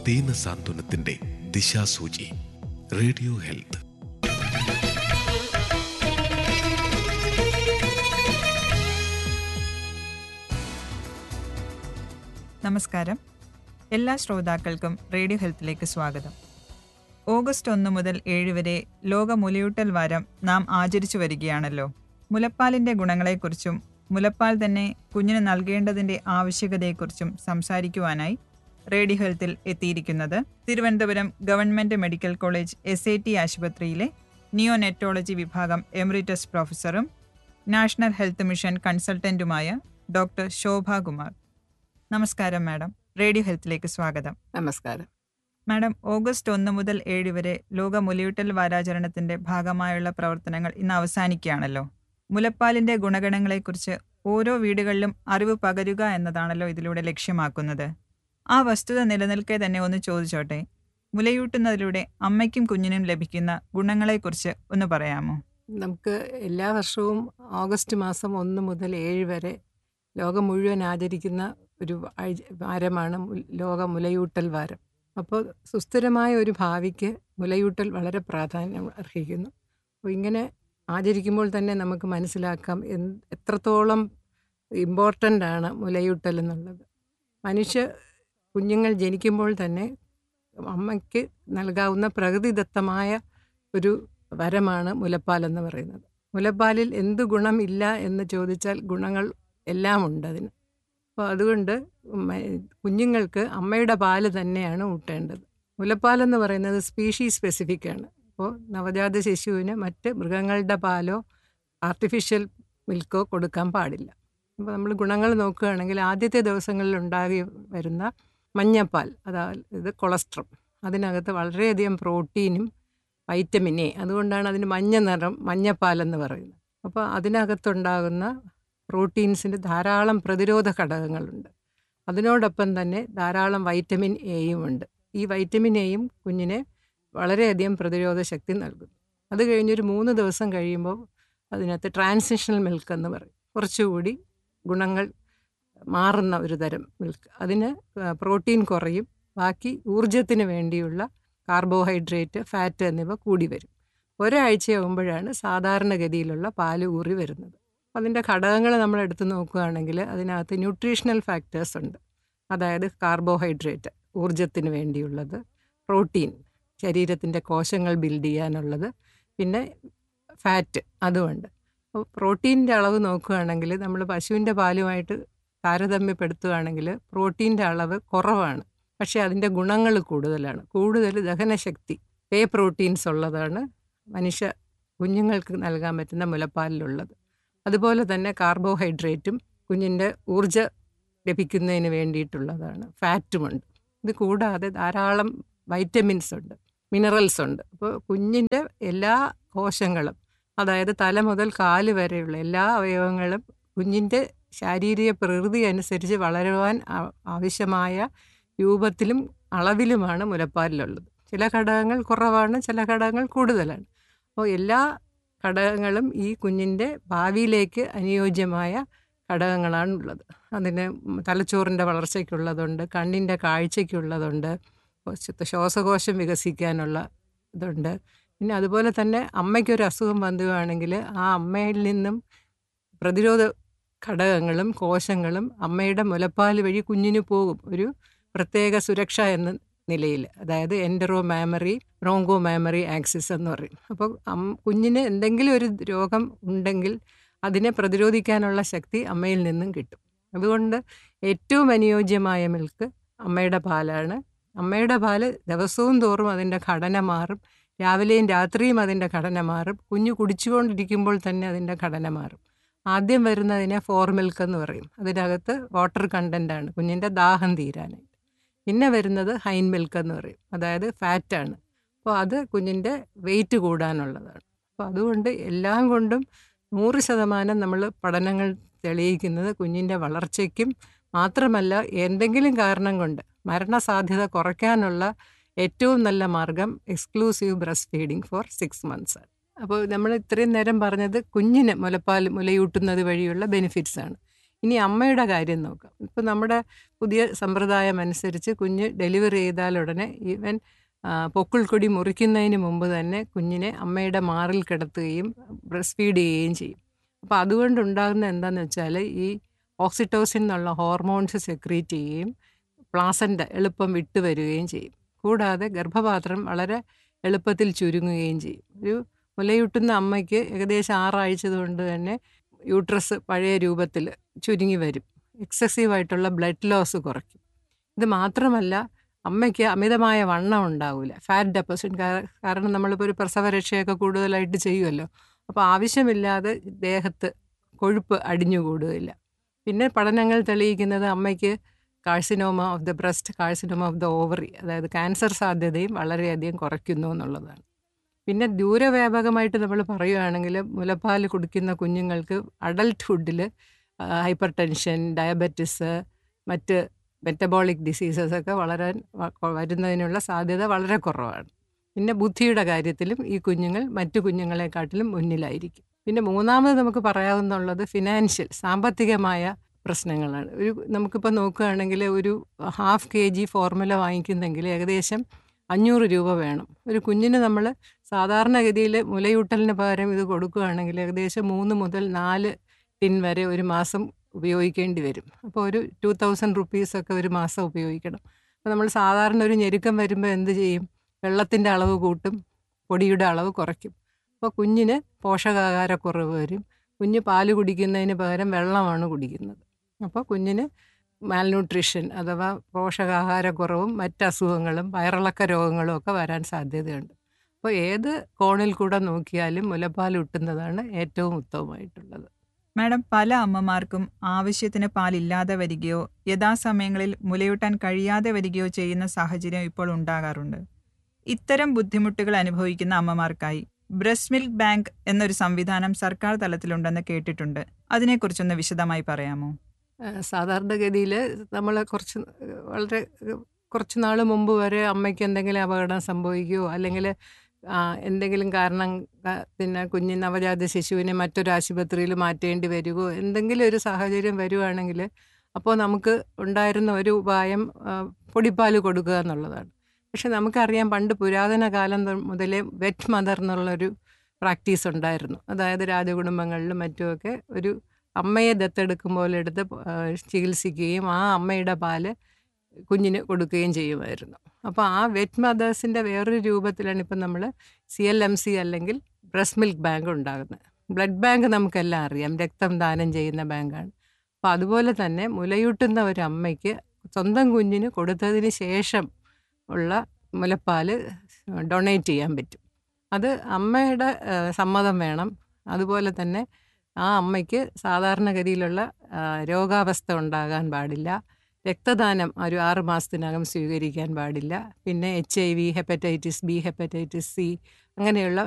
ദീന സാന്ത്വനത്തിന്റെ ദിശാസൂചി radio health നമസ്കാരം എല്ലാ ശ്രോതാക്കൾക്കും റേഡിയോ ഹെൽത്തിലേക്ക് സ്വാഗതം ഓഗസ്റ്റ് ഒന്ന് മുതൽ ഏഴ് വരെ ലോക മുലയൂട്ടൽ വാരം നാം ആചരിച്ചു വരികയാണല്ലോ മുലപ്പാലിന്റെ ഗുണങ്ങളെക്കുറിച്ചും മുലപ്പാൽ തന്നെ കുഞ്ഞിന് നൽകേണ്ടതിന്റെ ആവശ്യകതയെക്കുറിച്ചും സംസാരിക്കുവാനായി റേഡിയോ ഹെൽത്തിൽ എത്തിയിരിക്കുന്നത് Thiruvananthapuram government medical college S I T ആശുപത്രിയിലെ നിയോനെറ്റോളജി വിഭാഗം എമറിറ്റസ് പ്രൊഫസറും നാഷണൽ ഹെൽത്ത് മിഷൻ കൺസൾട്ടന്റുമായ ഡോക്ടർ ശോഭ കുമാർ നമസ്കാരം മാഡം റേഡിയോ ഹെൽത്തിലേക്ക് സ്വാഗതം നമസ്കാരം മാഡം ഓഗസ്റ്റ് ഒന്ന് മുതൽ ഏഴ് വരെ ലോക മുലയൂട്ടൽ വാരാചരണത്തിന്റെ ഭാഗമായുള്ള പ്രവർത്തനങ്ങൾ ഇന്ന് അവസാനിക്കുകയാണല്ലോ മുലപ്പാലിന്റെ ഗുണഗണങ്ങളെക്കുറിച്ച് ഓരോ വീടുകളിലും അറിവ് പകരുക എന്നതാണല്ലോ ഇതിലൂടെ ലക്ഷ്യമാക്കുന്നത് ആ വസ്തുത നിലനിൽക്കെ തന്നെ ഒന്ന് ചോദിച്ചോട്ടെ മുലയൂട്ടുന്നതിലൂടെ അമ്മയ്ക്കും കുഞ്ഞിനും ലഭിക്കുന്ന ഗുണങ്ങളെക്കുറിച്ച് ഒന്ന് പറയാമോ നമുക്ക് എല്ലാ വർഷവും ഓഗസ്റ്റ് മാസം ഒന്ന് മുതൽ ഏഴ് വരെ ലോകം മുഴുവൻ ആചരിക്കുന്ന ഒരു ആഴ്ച- വാരമാണ് മുൽ- ലോക മുലയൂട്ടൽ വാരം അപ്പോൾ സുസ്ഥിരമായ ഒരു ഭാവിക്ക് മുലയൂട്ടൽ വളരെ പ്രാധാന്യം അർഹിക്കുന്നു അപ്പോൾ ഇങ്ങനെ ആചരിക്കുമ്പോൾ തന്നെ നമുക്ക് മനസ്സിലാക്കാം എന്ത് എത്രത്തോളം ഇമ്പോർട്ടൻ്റ് ആണ് മുലയൂട്ടൽ എന്നുള്ളത് മനുഷ്യ കുഞ്ഞുങ്ങൾ ജനിക്കുമ്പോൾ തന്നെ അമ്മയ്ക്ക് നൽകാവുന്ന പ്രകൃതിദത്തമായ ഒരു വരമാണ് മുലപ്പാൽ എന്ന് പറയുന്നത് മുലപ്പാലിൽ എന്ത് ഗുണമില്ല എന്ന് ചോദിച്ചാൽ ഗുണങ്ങൾ എല്ലാം ഉണ്ട് അതിന് അപ്പോൾ അതുകൊണ്ട് മ- കുഞ്ഞുങ്ങൾക്ക് അമ്മയുടെ പാല് തന്നെയാണ് ഊട്ടേണ്ടത് മുലപ്പാലെന്ന് പറയുന്നത് സ്പീഷീസ് സ്പെസിഫിക് ആണ് അപ്പോൾ നവജാത ശിശുവിന് മറ്റ് മൃഗങ്ങളുടെ പാലോ ആർട്ടിഫിഷ്യൽ മിൽക്കോ കൊടുക്കാൻ പാടില്ല അപ്പോൾ നമ്മൾ ഗുണങ്ങൾ നോക്കുകയാണെങ്കിൽ ആദ്യത്തെ ദിവസങ്ങളിൽ ഉണ്ടാകി വരുന്ന മഞ്ഞപ്പാൽ അതായത് കൊളസ്ട്രം അതിനകത്ത് വളരെയധികം പ്രോട്ടീനും വൈറ്റമിൻ എ അതുകൊണ്ടാണ് അതിന് മഞ്ഞ നിറം മഞ്ഞപ്പാലെന്ന് പറയുന്നത് അപ്പോൾ അതിനകത്തുണ്ടാകുന്ന പ്രോട്ടീൻസിന് ധാരാളം പ്രതിരോധ ഘടകങ്ങളുണ്ട് അതിനോടൊപ്പം തന്നെ ധാരാളം വൈറ്റമിൻ എയും ഉണ്ട് ഈ വൈറ്റമിൻ എയും കുഞ്ഞിനെ വളരെയധികം പ്രതിരോധ ശക്തി നൽകുന്നു അത് കഴിഞ്ഞൊരു മൂന്ന് ദിവസം കഴിയുമ്പോൾ അതിനകത്ത് ട്രാൻസിഷണൽ മിൽക്ക് എന്ന് പറയും കുറച്ചുകൂടി ഗുണങ്ങൾ മാറുന്ന ഒരു തരം മിൽക്ക് അതിന് പ്രോട്ടീൻ കുറയും ബാക്കി ഊർജത്തിന് വേണ്ടിയുള്ള കാർബോഹൈഡ്രേറ്റ് ഫാറ്റ് എന്നിവ കൂടി വരും ഒരാഴ്ചയാകുമ്പോഴാണ് സാധാരണഗതിയിലുള്ള പാല് ഊറി വരുന്നത് അതിൻ്റെ ഘടകങ്ങൾ നമ്മൾ എടുത്ത് നോക്കുകയാണെങ്കിൽ അതിനകത്ത് ന്യൂട്രീഷണൽ ഫാക്ടേഴ്സ് ഉണ്ട് അതായത് കാർബോഹൈഡ്രേറ്റ് ഊർജത്തിന് വേണ്ടിയുള്ളത് പ്രോട്ടീൻ ശരീരത്തിൻ്റെ കോശങ്ങൾ ബിൽഡ് ചെയ്യാനുള്ളത് പിന്നെ ഫാറ്റ് അതുമുണ്ട് അപ്പോൾ പ്രോട്ടീൻ്റെ അളവ് നോക്കുകയാണെങ്കിൽ നമ്മൾ പശുവിൻ്റെ പാലുമായിട്ട് താരതമ്യപ്പെടുത്തുകയാണെങ്കിൽ പ്രോട്ടീൻ്റെ അളവ് കുറവാണ് പക്ഷേ അതിൻ്റെ ഗുണങ്ങൾ കൂടുതലാണ് കൂടുതൽ ദഹനശക്തി പേ പ്രോട്ടീൻസ് ഉള്ളതാണ് മനുഷ്യ കുഞ്ഞുങ്ങൾക്ക് നൽകാൻ പറ്റുന്ന മുലപ്പാലിലുള്ളത് അതുപോലെ തന്നെ കാർബോഹൈഡ്രേറ്റും കുഞ്ഞിൻ്റെ ഊർജ ലഭിക്കുന്നതിന് വേണ്ടിയിട്ടുള്ളതാണ് ഫാറ്റുമുണ്ട് ഇത് കൂടാതെ ധാരാളം വൈറ്റമിൻസ് ഉണ്ട് മിനറൽസ് ഉണ്ട് അപ്പോൾ കുഞ്ഞിൻ്റെ എല്ലാ കോശങ്ങളും അതായത് തല മുതൽ കാല് വരെയുള്ള എല്ലാ അവയവങ്ങളും കുഞ്ഞിൻ്റെ ശാരീരിക പ്രകൃതി അനുസരിച്ച് വളരുവാൻ ആ- ആവശ്യമായ രൂപത്തിലും അളവിലുമാണ് മുലപ്പാലിലുള്ളത് ചില ഘടകങ്ങൾ കുറവാണ് ചില ഘടകങ്ങൾ കൂടുതലാണ് അപ്പോൾ എല്ലാ ഘടകങ്ങളും ഈ കുഞ്ഞിൻ്റെ ഭാവിയിലേക്ക് അനുയോജ്യമായ ഘടകങ്ങളാണ് ഉള്ളത് അതിന് തലച്ചോറിൻ്റെ വളർച്ചയ്ക്കുള്ളതുണ്ട് കണ്ണിൻ്റെ കാഴ്ചയ്ക്കുള്ളതുണ്ട് ശ്വ- ശ്വാസകോശം വികസിക്കാനുള്ള ഇതുണ്ട് പിന്നെ അതുപോലെ തന്നെ അമ്മയ്ക്കൊരു അസുഖം വന്നുകയാണെങ്കിൽ ആ അമ്മയിൽ നിന്നും പ്രതിരോധ ഘടകങ്ങളും കോശങ്ങളും അമ്മയുടെ മുലപ്പാൽ വഴി കുഞ്ഞിന് പോകും ഒരു പ്രത്യേക സുരക്ഷ എന്ന നിലയിൽ അതായത് entero mammary broncho mammary axis എന്ന് പറയും അപ്പോൾ അം- കുഞ്ഞിന് എന്തെങ്കിലും ഒരു രോഗം ഉണ്ടെങ്കിൽ അതിനെ പ്രതിരോധിക്കാനുള്ള ശക്തി അമ്മയിൽ നിന്നും കിട്ടും അതുകൊണ്ട് ഏറ്റവും അനുയോജ്യമായ മിൽക്ക് അമ്മയുടെ പാലാണ് അമ്മയുടെ പാല് ദിവസവും തോറും അതിൻ്റെ ഘടന മാറും രാവിലെയും രാത്രിയും അതിൻ്റെ ഘടന മാറും കുഞ്ഞ് കുടിച്ചുകൊണ്ടിരിക്കുമ്പോൾ തന്നെ അതിൻ്റെ ഘടന മാറും ആദ്യം വരുന്നതിനെ ഫോർ മിൽക്ക് എന്ന് പറയും അതിനകത്ത് വാട്ടർ കണ്ടൻ്റാണ് കുഞ്ഞിൻ്റെ ദാഹം തീരാനായിട്ട് പിന്നെ വരുന്നത് ഹൈൻ മിൽക്ക് എന്ന് പറയും അതായത് ഫാറ്റാണ് അപ്പോൾ അത് കുഞ്ഞിൻ്റെ വെയിറ്റ് കൂടാനുള്ളതാണ് അപ്പോൾ അതുകൊണ്ട് എല്ലാം കൊണ്ടും നൂറ് ശതമാനം നമ്മൾ പഠനങ്ങൾ തെളിയിക്കുന്നത് കുഞ്ഞിൻ്റെ വളർച്ചയ്ക്കും മാത്രമല്ല എന്തെങ്കിലും കാരണം കൊണ്ട് മരണസാധ്യത കുറയ്ക്കാനുള്ള ഏറ്റവും നല്ല മാർഗം exclusive breast feeding for six months ആണ് അപ്പോൾ നമ്മൾ ഇത്രയും നേരം പറഞ്ഞത് കുഞ്ഞിന് മുലപ്പാൽ മുലയൂട്ടുന്നത് വഴിയുള്ള ബെനിഫിറ്റ്സ് ആണ് ഇനി അമ്മയുടെ കാര്യം നോക്കാം ഇപ്പം നമ്മുടെ പുതിയ സമ്പ്രദായം അനുസരിച്ച് കുഞ്ഞ് ഡെലിവറി ചെയ്താൽ ഉടനെ ഈവൻ പൊക്കിൾക്കൊടി മുറിക്കുന്നതിന് മുമ്പ് തന്നെ കുഞ്ഞിനെ അമ്മയുടെ മാറിൽ കിടത്തുകയും ബ്രസ്റ്റ് ഫീഡ് ചെയ്യുകയും ചെയ്യും അപ്പോൾ അതുകൊണ്ടുണ്ടാകുന്ന എന്താണെന്ന് വെച്ചാൽ ഈ ഓക്സിറ്റോസിൻ എന്നുള്ള ഹോർമോൺസ് സെക്രീറ്റ് ചെയ്യുകയും പ്ലാസൻ്റ എളുപ്പം വിട്ടു വരികയും ചെയ്യും കൂടാതെ ഗർഭപാത്രം വളരെ എളുപ്പത്തിൽ ചുരുങ്ങുകയും ചെയ്യും ഒരു മുലയൂട്ടുന്ന അമ്മയ്ക്ക് ഏകദേശം ആറാഴ്ച കൊണ്ട് തന്നെ യൂട്രസ് പഴയ രൂപത്തിൽ ചുരുങ്ങി വരും എക്സസീവായിട്ടുള്ള ബ്ലഡ് ലോസ് കുറയ്ക്കും ഇത് മാത്രമല്ല അമ്മയ്ക്ക് അമിതമായ വണ്ണം ഉണ്ടാവില്ല ഫാറ്റ് ഡെപ്പോസിറ്റ് കാരണം നമ്മളിപ്പോൾ ഒരു പ്രസവരക്ഷയൊക്കെ കൂടുതലായിട്ട് ചെയ്യുമല്ലോ അപ്പോൾ ആവശ്യമില്ലാതെ ദേഹത്ത് കൊഴുപ്പ് അടിഞ്ഞുകൂടുകയില്ല പിന്നെ പഠനങ്ങൾ തെളിയിക്കുന്നത് അമ്മയ്ക്ക് carcinoma of the breast carcinoma of the ovary അതായത് ക്യാൻസർ സാധ്യതയും വളരെയധികം കുറയ്ക്കുന്നു എന്നുള്ളതാണ് പിന്നെ ദൂരവ്യാപകമായിട്ട് നമ്മൾ പറയുകയാണെങ്കിൽ മുലപ്പാൽ കുടിക്കുന്ന കുഞ്ഞുങ്ങൾക്ക് അഡൽട്ട്ഹുഡിൽ ഹൈപ്പർ ടെൻഷൻ ഡയബറ്റിസ് മറ്റ് മെറ്റബോളിക് ഡിസീസസ് ഒക്കെ വളരാൻ വരുന്നതിനുള്ള സാധ്യത വളരെ കുറവാണ് പിന്നെ ബുദ്ധിയുടെ കാര്യത്തിലും ഈ കുഞ്ഞുങ്ങൾ മറ്റു കുഞ്ഞുങ്ങളെക്കാട്ടിലും മുന്നിലായിരിക്കും പിന്നെ മൂന്നാമത് നമുക്ക് പറയാവുന്നുള്ളത് ഫിനാൻഷ്യൽ സാമ്പത്തികമായ പ്രശ്നങ്ങളാണ് ഒരു നമുക്കിപ്പോൾ നോക്കുകയാണെങ്കിൽ ഒരു ഹാഫ് കെ ജി ഫോർമുല വാങ്ങിക്കുന്നെങ്കിൽ ഏകദേശം അഞ്ഞൂറ് രൂപ വേണം ഒരു കുഞ്ഞിന് നമ്മൾ സാധാരണഗതിയിൽ മുലയൂട്ടലിന് പകരം ഇത് കൊടുക്കുകയാണെങ്കിൽ ഏകദേശം മൂന്ന് മുതൽ നാല് ടിൻ വരെ ഒരു മാസം ഉപയോഗിക്കേണ്ടി വരും അപ്പോൾ ഒരു ടു തൗസൻഡ് റുപ്പീസൊക്കെ ഒരു മാസം ഉപയോഗിക്കണം അപ്പോൾ നമ്മൾ സാധാരണ ഒരു ഞെരുക്കം വരുമ്പോൾ എന്ത് ചെയ്യും വെള്ളത്തിൻ്റെ അളവ് കൂട്ടും പൊടിയുടെ അളവ് കുറയ്ക്കും അപ്പോൾ കുഞ്ഞിന് പോഷകാഹാരക്കുറവ് വരും കുഞ്ഞ് പാല് കുടിക്കുന്നതിന് പകരം വെള്ളമാണ് കുടിക്കുന്നത് അപ്പോൾ കുഞ്ഞിന് മാൽന്യൂട്രീഷൻ അഥവാ പോഷകാഹാരക്കുറവും മറ്റ് അസുഖങ്ങളും വയറിളക്ക രോഗങ്ങളും ഒക്കെ വരാൻ സാധ്യതയുണ്ട് അപ്പോൾ ഏത് കോണിൽ കൂടെ നോക്കിയാലും മുലപ്പാൽ ഉട്ടുന്നതാണ് ഏറ്റവും ഉത്തമമായിട്ടുള്ളത് മാഡം പല അമ്മമാർക്കും ആവശ്യത്തിന് പാലില്ലാതെ വരികയോ യഥാസമയങ്ങളിൽ മുലയൂട്ടാൻ കഴിയാതെ വരികയോ ചെയ്യുന്ന സാഹചര്യം ഇപ്പോൾ ഉണ്ടാകാറുണ്ട് ഇത്തരം ബുദ്ധിമുട്ടുകൾ അനുഭവിക്കുന്ന അമ്മമാർക്കായി ബ്രസ്റ്റ് മിൽക്ക് ബാങ്ക് എന്നൊരു സംവിധാനം സർക്കാർ തലത്തിലുണ്ടെന്ന് കേട്ടിട്ടുണ്ട് അതിനെക്കുറിച്ചൊന്ന് വിശദമായി പറയാമോ സാധാരണഗതിയിൽ നമ്മൾ കുറച്ച് വളരെ കുറച്ച് നാൾ മുമ്പ് വരെ അമ്മയ്ക്ക് എന്തെങ്കിലും അപകടം സംഭവിക്കുകയോ അല്ലെങ്കിൽ എന്തെങ്കിലും കാരണം പിന്നെ കുഞ്ഞ് നവജാത ശിശുവിനെ മറ്റൊരു ആശുപത്രിയിൽ മാറ്റേണ്ടി വരികയോ എന്തെങ്കിലും ഒരു സാഹചര്യം വരുവാണെങ്കിൽ അപ്പോൾ നമുക്ക് ഉണ്ടായിരുന്ന ഒരു ഉപായം പൊടിപ്പാൽ കൊടുക്കുക എന്നുള്ളതാണ് പക്ഷെ നമുക്കറിയാം പണ്ട് പുരാതന കാലം മുതലേ വെറ്റ് മദർ എന്നുള്ളൊരു പ്രാക്ടീസ് ഉണ്ടായിരുന്നു അതായത് രാജകുടുംബങ്ങളിലും മറ്റുമൊക്കെ ഒരു അമ്മയെ ദത്തെടുക്കും പോലെ എടുത്ത് ചികിത്സിക്കുകയും ആ അമ്മയുടെ പാല് കുഞ്ഞിന് കൊടുക്കുകയും ചെയ്യുമായിരുന്നു അപ്പോൾ ആ വെറ്റ് മദേഴ്സിൻ്റെ വേറൊരു രൂപത്തിലാണ് ഇപ്പം നമ്മൾ സി എൽ എം സി അല്ലെങ്കിൽ ബ്രസ്റ്റ് മിൽക്ക് ബാങ്ക് ഉണ്ടാകുന്നത് ബ്ലഡ് ബാങ്ക് നമുക്കെല്ലാം അറിയാം രക്തം ദാനം ചെയ്യുന്ന ബാങ്കാണ് അപ്പോൾ അതുപോലെ തന്നെ മുലയൂട്ടുന്ന ഒരു അമ്മയ്ക്ക് സ്വന്തം കുഞ്ഞിന് കൊടുത്തതിന് ശേഷം ഉള്ള മുലപ്പാൽ ഡൊണേറ്റ് ചെയ്യാൻ പറ്റും അത് അമ്മയുടെ സമ്മതം വേണം അതുപോലെ തന്നെ ആ അമ്മയ്ക്ക് സാധാരണഗതിയിലുള്ള രോഗാവസ്ഥ ഉണ്ടാകാൻ പാടില്ല രക്തദാനം ഒരു ആറ് മാസത്തിനകം സ്വീകരിക്കാൻ പാടില്ല പിന്നെ H I V hepatitis B hepatitis C അങ്ങനെയുള്ള